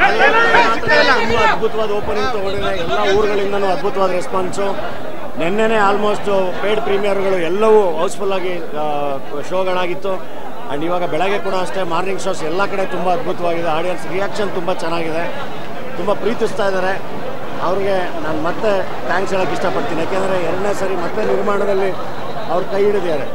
ತುಂಬ ಅದ್ಭುತವಾದ ಓಪನಿಂಗ್ ತಗೊಂಡಿದೆ ಎಲ್ಲ ಊರುಗಳಿಂದನೂ ಅದ್ಭುತವಾದ ರೆಸ್ಪಾನ್ಸು ನಿನ್ನೆನೇ ಆಲ್ಮೋಸ್ಟ್ ಪೇಡ್ ಪ್ರೀಮಿಯರ್ಗಳು ಎಲ್ಲವೂ ಹೌಸ್ಫುಲ್ ಆಗಿ ಶೋಗಳಾಗಿತ್ತು ಆ್ಯಂಡ್ ಇವಾಗ ಬೆಳಗ್ಗೆ ಕೂಡ ಅಷ್ಟೇ ಮಾರ್ನಿಂಗ್ ಶೋಸ್ ಎಲ್ಲ ಕಡೆ ತುಂಬ ಅದ್ಭುತವಾಗಿದೆ ಆಡಿಯನ್ಸ್ ರಿಯಾಕ್ಷನ್ ತುಂಬ ಚೆನ್ನಾಗಿದೆ ತುಂಬ ಪ್ರೀತಿಸ್ತಾ ಇದ್ದಾರೆ ಅವ್ರಿಗೆ ನಾನು ಮತ್ತೆ ಥ್ಯಾಂಕ್ಸ್ ಹೇಳೋಕ್ಕೆ ಇಷ್ಟಪಡ್ತೀನಿ ಯಾಕೆಂದರೆ ಎರಡನೇ ಸರಿ ಮತ್ತೆ ನಿರ್ಮಾಣದಲ್ಲಿ ಅವ್ರು ಕೈ ಹಿಡಿದಿದ್ದಾರೆ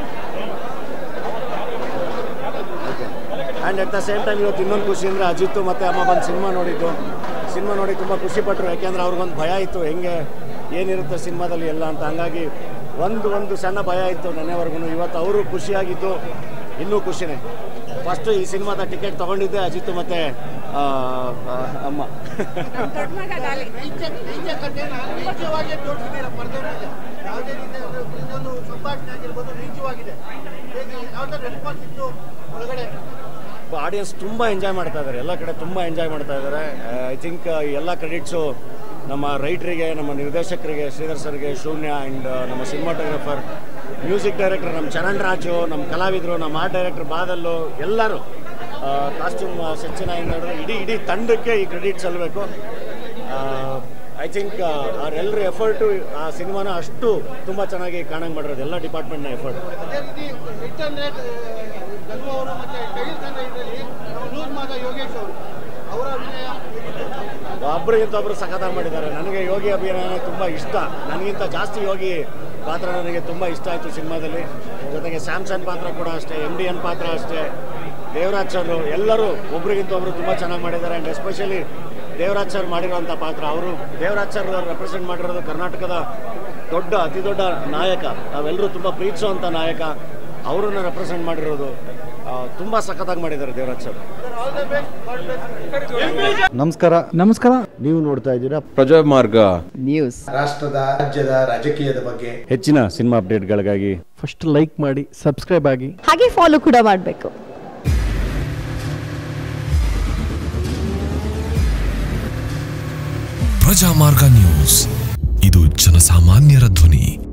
and at the same time ಇವತ್ತು ಇನ್ನೊಂದು ಖುಷಿ ಅಂದರೆ ಅಜಿತ್ತು ಮತ್ತು ಅಮ್ಮ ಬಂದು ಸಿನಿಮಾ ನೋಡಿದ್ದು ಸಿನಿಮಾ ನೋಡಿ ತುಂಬ ಖುಷಿಪಟ್ಟರು ಯಾಕೆಂದರೆ ಅವ್ರಿಗೊಂದು ಭಯ ಇತ್ತು ಹೆಂಗೆ ಏನಿರುತ್ತೆ ಸಿನಿಮಾದಲ್ಲಿ ಎಲ್ಲ ಅಂತ ಹಂಗಾಗಿ ಒಂದು ಒಂದು ಸಣ್ಣ ಭಯ ಇತ್ತು ನೆನ್ನೆವರೆಗೂ ಇವತ್ತು ಅವರು ಖುಷಿಯಾಗಿದ್ದು ಇನ್ನೂ ಖುಷಿನೇ ಫಸ್ಟು ಈ ಸಿನಿಮಾದ ಟಿಕೆಟ್ ತೊಗೊಂಡಿದ್ದೆ ಅಜಿತ್ತು ಮತ್ತು ಅಮ್ಮ ದೊಡ್ಡ ಮಗ ಡಾಲಿ ನೈಜ ನೈಜ ಕಥೆನ ನೈಜವಾಗಿ ತೋರಿಸಿದ್ದೀರ ಪರದೆ ಮೇಲೆ ಯಾವುದೇ ರೀತಿಯ ಒಂದು ಪ್ರತಿಯೊಂದು ಸಂಭಾಷಣೆ ಆಗಿರ್ಬೋದು ನೈಜವಾಗಿದೆ ಹೇಗೆ ಯಾವುದೇ ರೆಸ್ಪಾನ್ಸ್ ಇತ್ತು ಒಳಗಡೆ ಆಡಿಯನ್ಸ್ ತುಂಬ ಎಂಜಾಯ್ ಮಾಡ್ತಾ ಇದ್ದಾರೆ ಎಲ್ಲ ಕಡೆ ತುಂಬ ಎಂಜಾಯ್ ಮಾಡ್ತಾ ಇದ್ದಾರೆ ಐ ಥಿಂಕ್ ಎಲ್ಲ ಕ್ರೆಡಿಟ್ಸು ನಮ್ಮ ರೈಟ್ರಿಗೆ ನಮ್ಮ ನಿರ್ದೇಶಕರಿಗೆ ಶ್ರೀಧರ್ ಸರ್ಗೆ ಶೂನ್ಯ ಆ್ಯಂಡ್ ನಮ್ಮ ಸಿನಿಮಾಟೋಗ್ರಫರ್ ಮ್ಯೂಸಿಕ್ ಡೈರೆಕ್ಟರ್ ನಮ್ಮ ಚರಣ್ ರಾಜು ನಮ್ಮ ಕಲಾವಿದರು ನಮ್ಮ ಆರ್ಟ್ ಡೈರೆಕ್ಟರ್ ಬಾದಲ್ಲು ಎಲ್ಲರೂ ಕಾಸ್ಟ್ಯೂಮ್ ಸಚ್ಚಿನ ಹಿಡಿದು ಇಡೀ ಇಡೀ ತಂಡಕ್ಕೆ ಈ ಕ್ರೆಡಿಟ್ ಸಲ್ಲಬೇಕು ಐ ಥಿಂಕ್ ಅವರೆಲ್ಲರ ಎಫರ್ಟು ಆ ಸಿನಿಮಾನ ಅಷ್ಟು ತುಂಬ ಚೆನ್ನಾಗಿ ಕಾಣಂಗೆ ಮಾಡಿರೋದು ಎಲ್ಲ ಡಿಪಾರ್ಟ್ಮೆಂಟ್ನ ಎಫರ್ಟ್ ಅದೇ ರೀತಿ ರಿಟರ್ನ್ ರೇಟ್ ಗಲ್ವ ಅವರು ಮತ್ತೆ ಟೈಲ್ಸ್ ತಂಡ ಇದರಲ್ಲಿ ನಮ್ಮ ಲೂಸ್ ಮಾದ ಯೋಗೇಶ್ ಅವರು ಅವರ ಅಭಿನಯ ಹೇಗಿತ್ತು? ಒಬ್ಬರಿಗಿಂತ ಒಬ್ಬರು ಸಖತ್ತಾಗಿ ಮಾಡಿದ್ದಾರೆ ನನಗೆ ಯೋಗಿ ಅಭಿನಯ ತುಂಬ ಇಷ್ಟ ನನಗಿಂತ ಜಾಸ್ತಿ ಯೋಗಿ ಪಾತ್ರ ನನಗೆ ತುಂಬ ಇಷ್ಟ ಆಯಿತು ಸಿನಿಮಾದಲ್ಲಿ ಜೊತೆಗೆ ಸ್ಯಾಮ್ಸನ್ ಪಾತ್ರ ಕೂಡ ಅಷ್ಟೇ ಎಮ್ ಡಿ ಎನ್ ಪಾತ್ರ ಅಷ್ಟೇ ದೇವರಾಜ್ ಸರ್ ಎಲ್ಲರೂ ಒಬ್ರಿಗಿಂತ ಒಬ್ಬರು ತುಂಬ ಚೆನ್ನಾಗಿ ಮಾಡಿದ್ದಾರೆ ಆ್ಯಂಡ್ ಎಸ್ಪೆಷಲಿ ದೇವರಾಜ್ ಸರ್ ಮಾಡಿರೋಂಥ ಪಾತ್ರ ಅವರು ದೇವರಾಜ್ ಸರ್ ರೆಪ್ರೆಸೆಂಟ್ ಮಾಡಿರೋದು ಕರ್ನಾಟಕದ ದೊಡ್ಡ ಅತಿ ದೊಡ್ಡ ನಾಯಕ ನಾವೆಲ್ಲರೂ ತುಂಬ ಪ್ರೀತಿಸುವಂಥ ನಾಯಕ ಅವರನ್ನು ರೆಪ್ರೆಸೆಂಟ್ ಮಾಡಿರೋದು ತುಂಬ ಸಖತ್ತಾಗಿ ಮಾಡಿದ್ದಾರೆ Devaraj sir all the best God bless ನಮಸ್ಕಾರ ನಮಸ್ಕಾರ ನೀವು ನೋಡ್ತಾ ಇದ್ದೀರಾ ಪ್ರಜಾಮಾರ್ಗ ನ್ಯೂಸ್ ರಾಷ್ಟ್ರದ ರಾಜ್ಯದ ರಾಜಕೀಯದ ಬಗ್ಗೆ ಹೆಚ್ಚಿನ ಸಿನಿಮಾ ಅಪ್ಡೇಟ್ಗಳಿಗಾಗಿ ಫಸ್ಟ್ ಲೈಕ್ ಮಾಡಿ ಸಬ್ಸ್ಕ್ರೈಬ್ ಆಗಿ ಹಾಗೆ ಫಾಲೋ ಕೂಡ ಮಾಡಬೇಕು ಪ್ರಜಾಮಾರ್ಗ ನ್ಯೂಸ್ ಇದು ಜನಸಾಮಾನ್ಯರ ಧ್ವನಿ